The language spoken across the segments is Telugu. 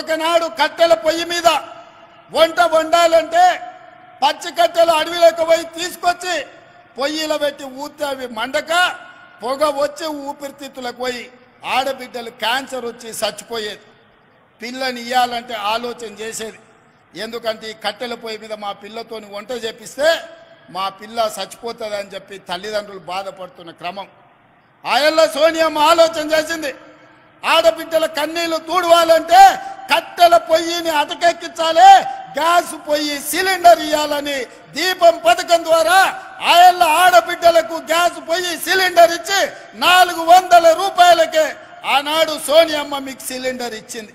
ఒకనాడు కట్టెల పొయ్యి మీద వంట వండాలంటే పచ్చి కట్టెలు అడవిలోకి పోయి తీసుకొచ్చి పొయ్యిలో పెట్టి ఊతే అవి మండక పొగ వచ్చి ఊపిరితిత్తులకు పోయి ఆడబిడ్డలు క్యాన్సర్ వచ్చి చచ్చిపోయేది పిల్లని ఇయ్యాలంటే ఆలోచన చేసేది ఎందుకంటే ఈ కట్టెల పొయ్యి మీద మా పిల్లతోని వంట చేపిస్తే మా పిల్ల చచ్చిపోతుంది అని చెప్పి తల్లిదండ్రులు బాధపడుతున్న క్రమం ఆయల్లో సోనియమ్మ ఆలోచన చేసింది ఆడబిడ్డల కన్నీళ్లు తూడవాలంటే కట్టెల పొయ్యిని అటకెక్కించాలి గ్యాస్ పొయ్యి సిలిండర్ ఇవ్వాలని దీపం పథకం ద్వారా ఆయల్ల ఆడబిడ్డలకు గ్యాస్ పొయ్యి సిలిండర్ ఇచ్చి నాలుగు వందల రూపాయలకే ఆనాడు సోనియమ్మ మీకు సిలిండర్ ఇచ్చింది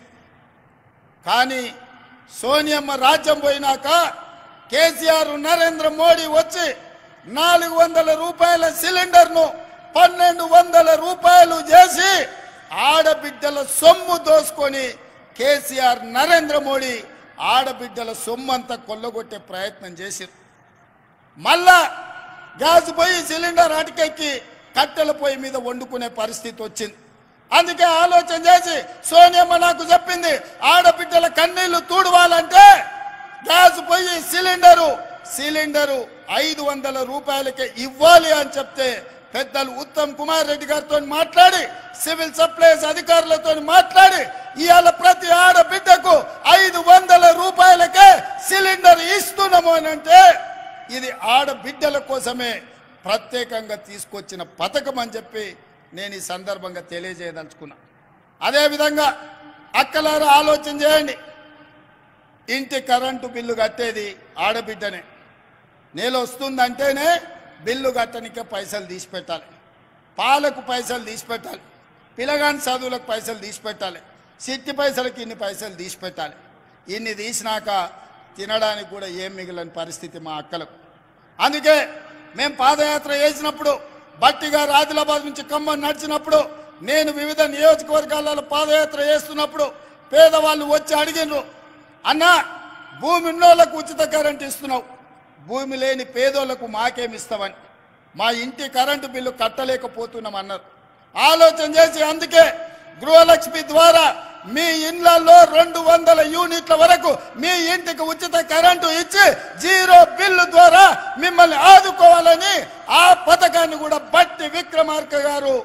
కానీ సోనియమ్మ రాజ్యం పోయినాక కేసీఆర్ నరేంద్ర మోడీ వచ్చి నాలుగు వందల రూపాయల సిలిండర్ను పన్నెండు వందల రూపాయలు చేసి ఆడబిడ్డల సొమ్ము దోసుకొని కేసీఆర్ నరేంద్ర మోడీ ఆడబిడ్డల సొమ్ము అంతా కొల్లగొట్టే ప్రయత్నం చేశారు మళ్ళా గ్యాస్ పొయ్యి సిలిండర్ అటకెక్కి కట్టెల పొయ్యి మీద వండుకునే పరిస్థితి వచ్చింది అందుకే ఆలోచన చేసి సోనియమ్మ నాకు చెప్పింది ఆడబిడ్డల కన్నీళ్లు తూడవాలంటే గ్యాస్ పొయ్యి సిలిండరు సిలిండరు ఐదు వందల రూపాయలకే ఇవ్వాలి అని చెప్తే పెద్దలు ఉత్తమ్ కుమార్ రెడ్డి గారితో మాట్లాడి సివిల్ సప్లైస్ అధికారులతో మాట్లాడి ఇవాళ ప్రతి ఆడబిడ్డకు ఐదు వందల రూపాయలకే సిలిండర్ ఇస్తున్నాము అని అంటే ఇది ఆడబిడ్డల కోసమే ప్రత్యేకంగా తీసుకొచ్చిన పథకం అని చెప్పి నేను ఈ సందర్భంగా తెలియజేయదలుచుకున్నా అదేవిధంగా అక్కలారా ఆలోచన చేయండి ఇంటి కరెంటు బిల్లు కట్టేది ఆడబిడ్డనే నెల వస్తుందంటేనే బిల్లు కట్టనికే పైసలు తీసి పెట్టాలి పాలకు పైసలు తీసి పెట్టాలి పిల్లగాని చదువులకు పైసలు తీసి పెట్టాలి సిట్టి పైసలకి ఇన్ని పైసలు తీసి పెట్టాలి ఇన్ని తీసినాక తినడానికి కూడా ఏం మిగిలిన పరిస్థితి మా అక్కలకు అందుకే మేము పాదయాత్ర చేసినప్పుడు బట్టిగా ఆదిలాబాద్ నుంచి ఖమ్మం నడిచినప్పుడు నేను వివిధ నియోజకవర్గాలలో పాదయాత్ర చేస్తున్నప్పుడు పేదవాళ్ళు వచ్చి అడిగినరు అన్నా భూమి ఉన్నోళ్ళకు ఉచిత కరెంట్ ఇస్తున్నావు భూమి లేని పేదోళ్లకు మాకేమి ఇస్తావని మా ఇంటి కరెంటు బిల్లు కట్టలేకపోతున్నాం అన్నారు ఆలోచన చేసి అందుకే గృహలక్ష్మి ద్వారా మీ ఇండ్లలో రెండు వందల యూనిట్ల వరకు మీ ఇంటికి ఉచిత కరెంటు ఇచ్చి జీరో బిల్లు ద్వారా మిమ్మల్ని ఆదుకోవాలని ఆ పథకాన్ని కూడా బట్టి విక్రమార్క గారు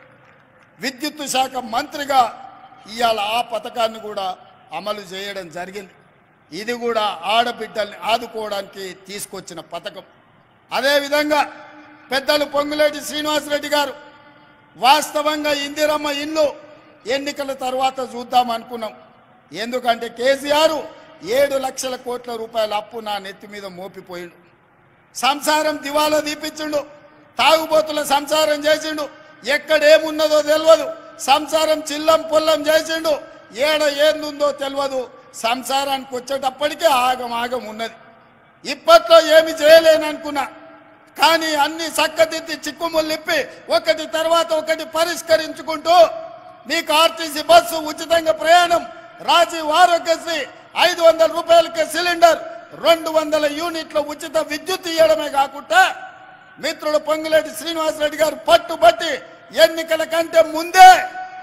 విద్యుత్ శాఖ మంత్రిగా ఇవాళ ఆ పథకాన్ని కూడా అమలు చేయడం జరిగింది ఇది కూడా ఆడబిడ్డల్ని ఆదుకోవడానికి తీసుకొచ్చిన పథకం అదేవిధంగా పెద్దలు పొంగులేటి శ్రీనివాసరెడ్డి గారు వాస్తవంగా ఇందిరమ్మ ఇల్లు ఎన్నికల తర్వాత చూద్దాం అనుకున్నాం ఎందుకంటే కేసీఆర్ ఏడు లక్షల కోట్ల రూపాయల అప్పు నా నెత్తి మీద మోపిపోయిండు సంసారం దివాలా దీపించిండు తాగుబోతుల సంసారం చేసిండు ఎక్కడ ఏమున్నదో తెలియదు సంసారం చిల్లం పొల్లం చేసిండు ఏడ ఏందుందో తెలియదు సంసారానికి వచ్చేటప్పటికే ఆగం ఆగం ఉన్నది ఇప్పట్లో ఏమి చేయలేననుకున్నా కానీ అన్ని చక్కదిద్ది చిక్కుముల్లిప్పి ఒకటి తర్వాత ఒకటి పరిష్కరించుకుంటూ మీకు ఆర్టీసీ బస్సు ఉచితంగా ప్రయాణం రాజీవ్ ఆరోగ్యశ్రీ ఐదు వందల రూపాయలకే సిలిండర్ రెండు వందల యూనిట్ల ఉచిత విద్యుత్ ఇవ్వడమే కాకుండా మిత్రుడు పొంగులేటి శ్రీనివాసరెడ్డి గారు పట్టుబట్టి ఎన్నికల కంటే ముందే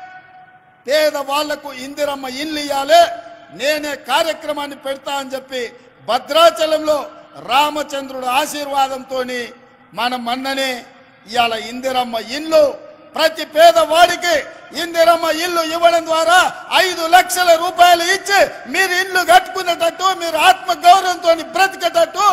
పేద వాళ్లకు ఇందిరమ్మ ఇల్లు ఇవ్వాలి నేనే కార్యక్రమాన్ని పెడతా అని చెప్పి భద్రాచలంలో రామచంద్రుడు ఆశీర్వాదంతో మన మన్ననే ఇవాళ ఇందిరమ్మ ఇల్లు ప్రతి పేదవాడికి ఇందిరమ్మ ఇల్లు ఇవ్వడం ద్వారా ఐదు లక్షల రూపాయలు ఇచ్చి మీరు ఇల్లు కట్టుకునేటట్టు మీరు ఆత్మ గౌరవంతో బ్రతికేటట్టు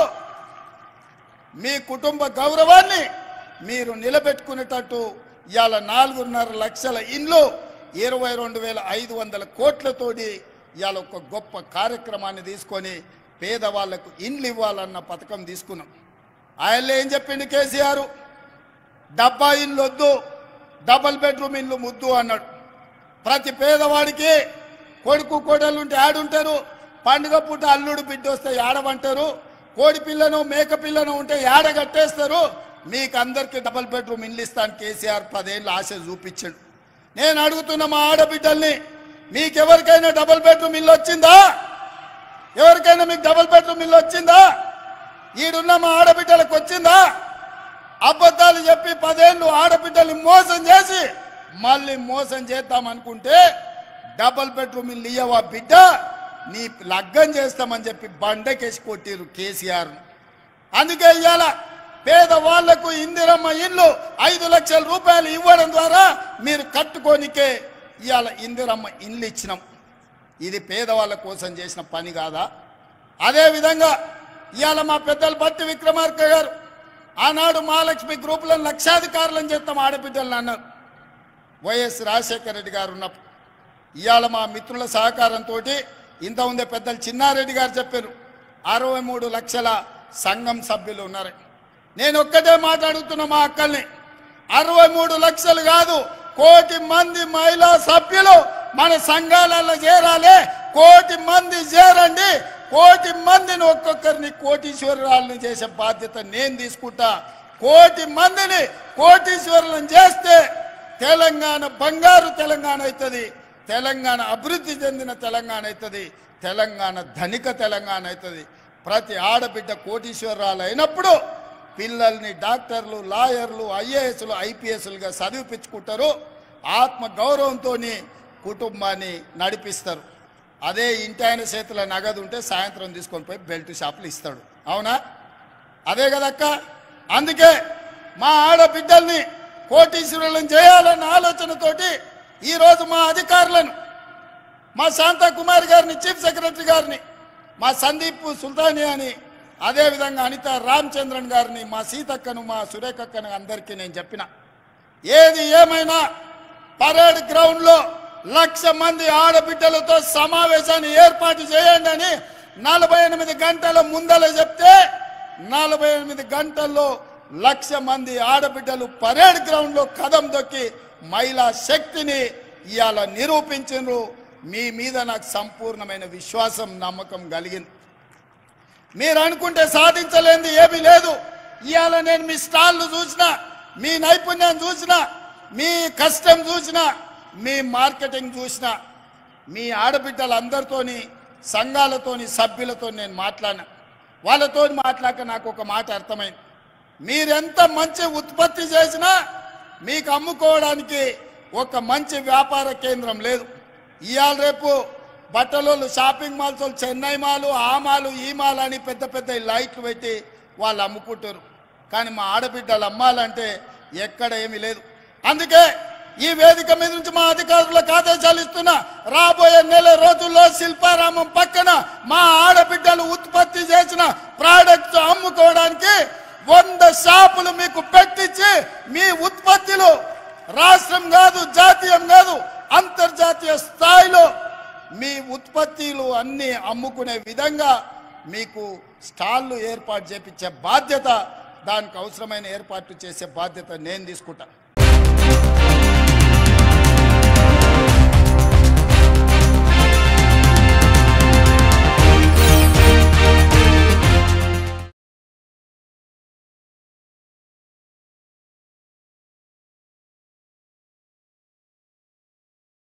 మీ కుటుంబ గౌరవాన్ని మీరు నిలబెట్టుకునేటట్టు ఇవాళ నాలుగున్నర లక్షల ఇండ్లు ఇరవై రెండు వేల ఐదు వందల కోట్లతోటి ఇవాళ ఒక గొప్ప కార్యక్రమాన్ని తీసుకొని పేదవాళ్లకు ఇండ్లు ఇవ్వాలన్న పథకం తీసుకున్నాం ఆయన ఏం చెప్పిండు కేసీఆర్ డబ్బా ఇల్లు వద్దు డబల్ బెడ్రూమ్ ఇల్లు ముద్దు అన్నాడు ప్రతి పేదవాడికి కొడుకు కోడలు ఉంటే ఆడుంటారు పండుగ పూట అల్లుడు బిడ్డ వస్తే ఏడవంటారు కోడి పిల్లను మేక పిల్లను ఉంటే ఏడ కట్టేస్తారు మీకు అందరికి డబల్ బెడ్రూమ్ ఇల్లు ఇస్తాను కేసీఆర్ పదేళ్ళు ఆశ చూపించాడు నేను అడుగుతున్న మా ఆడబిడ్డల్ని మీకెవరికైనా డబల్ బెడ్రూమ్ ఇల్లు వచ్చిందా ఎవరికైనా మీకు డబల్ బెడ్రూమ్ ఇల్లు వచ్చిందా ఈడున్న మా ఆడబిడ్డలకు వచ్చిందా అబద్ధాలు చెప్పి పదేళ్ళు ఆడబిడ్డల్ని మోసం చేసి మళ్ళీ మోసం చేద్దాం అనుకుంటే డబుల్ బెడ్రూమ్ ఇల్లు ఇయ్యవా బిడ్డ నీ లగ్గం చేస్తామని చెప్పి బండకేసి కొట్టిరు కేసీఆర్ అందుకే ఇవాళ పేదవాళ్లకు ఇందిరమ్మ ఇల్లు ఐదు లక్షల రూపాయలు ఇవ్వడం ద్వారా మీరు కట్టుకోనికే ఇవాళ ఇందిరమ్మ ఇల్లు ఇచ్చినాం ఇది పేదవాళ్ళ కోసం చేసిన పని కాదా అదే విధంగా ఇవాళ మా పెద్దలు బట్టి విక్రమార్క గారు ఆనాడు మహాలక్ష్మి గ్రూపులను లక్షాధికారులను చేస్తాం ఆడబిడ్డలను అన్నారు వైఎస్ రాజశేఖర రెడ్డి గారు ఉన్నప్పుడు ఇవాళ మా మిత్రుల సహకారంతో ఇంత ఉందే పెద్దలు చిన్నారెడ్డి గారు చెప్పారు అరవై మూడు లక్షల సంఘం సభ్యులు ఉన్నారు నేను ఒక్కటే మాట్లాడుతున్నా మా అక్కల్ని అరవై మూడు లక్షలు కాదు కోటి మంది మహిళా సభ్యులు మన సంఘాలలో చేరాలి కోటి మంది చేరండి కోటి మందిని ఒక్కొక్కరిని కోటీశ్వరాలను చేసే బాధ్యత నేను తీసుకుంటా కోటి మందిని కోటీశ్వరులను చేస్తే తెలంగాణ బంగారు తెలంగాణ అవుతుంది తెలంగాణ అభివృద్ధి చెందిన తెలంగాణ అవుతుంది తెలంగాణ ధనిక తెలంగాణ అవుతుంది ప్రతి ఆడబిడ్డ కోటీశ్వరాలు అయినప్పుడు పిల్లల్ని డాక్టర్లు లాయర్లు ఐఏఎస్లు ఐపీఎస్లుగా చదివిపించుకుంటారు ఆత్మ గౌరవంతో కుటుంబాన్ని నడిపిస్తారు అదే ఇంటి ఆయన చేతుల నగదు ఉంటే సాయంత్రం తీసుకొని పోయి బెల్ట్ షాపులు ఇస్తాడు అవునా అదే కదక్క అందుకే మా ఆడబిడ్డల్ని కోటీశ్వరులను చేయాలన్న ఆలోచనతోటి ఈరోజు మా అధికారులను మా శాంతా కుమార్ గారిని చీఫ్ సెక్రటరీ గారిని మా సందీప్ సుల్తానియాని అదేవిధంగా అనిత రామచంద్రన్ గారిని మా సీతక్కను మా సురేఖక్కను అందరికీ నేను చెప్పిన ఏది ఏమైనా పరేడ్ గ్రౌండ్లో లక్ష మంది ఆడబిడ్డలతో సమావేశాన్ని ఏర్పాటు చేయండి అని నలభై ఎనిమిది గంటల ముందల చెప్తే నలభై ఎనిమిది గంటల్లో లక్ష మంది ఆడబిడ్డలు పరేడ్ గ్రౌండ్లో కదం దొక్కి మహిళా శక్తిని ఇవాళ నిరూపించారు మీ మీద నాకు సంపూర్ణమైన విశ్వాసం నమ్మకం కలిగింది మీరు అనుకుంటే సాధించలేనిది ఏమీ లేదు ఇవాళ నేను మీ స్టాల్ను చూసిన మీ నైపుణ్యం చూసిన మీ కష్టం చూసిన మీ మార్కెటింగ్ చూసిన మీ ఆడబిడ్డలందరితోని సంఘాలతోని సభ్యులతో నేను మాట్లాడినా వాళ్ళతో మాట్లాడక నాకు ఒక మాట అర్థమైంది మీరెంత మంచి ఉత్పత్తి చేసినా మీకు అమ్ముకోవడానికి ఒక మంచి వ్యాపార కేంద్రం లేదు ఇవాళ రేపు బట్టలు షాపింగ్ మాల్స్ వాళ్ళు చెన్నై మాలు ఆ మాలు ఈ మాల్ అని పెద్ద పెద్ద లైట్లు పెట్టి వాళ్ళు అమ్ముకుంటారు కానీ మా ఆడబిడ్డలు అమ్మాలంటే ఎక్కడ ఏమీ లేదు అందుకే ఈ వేదిక మీద నుంచి మా అధికారులకు ఆదేశాలు ఇస్తున్నా రాబోయే నెల రోజుల్లో శిల్పారామం పక్కన మా ఆడబిడ్డలు ఉత్పత్తి చేసిన ప్రోడక్ట్స్ అమ్ముకోవడానికి వంద షాపులు మీకు పెట్టించి మీ ఉత్పత్తులు రాష్ట్రం కాదు జాతీయం కాదు అంతర్జాతీయ స్థాయిలో మీ ఉత్పత్తులు అన్ని అమ్ముకునే విధంగా మీకు స్టాళ్ళు ఏర్పాటు చేపించే బాధ్యత దానికి అవసరమైన ఏర్పాట్లు చేసే బాధ్యత నేను తీసుకుంటా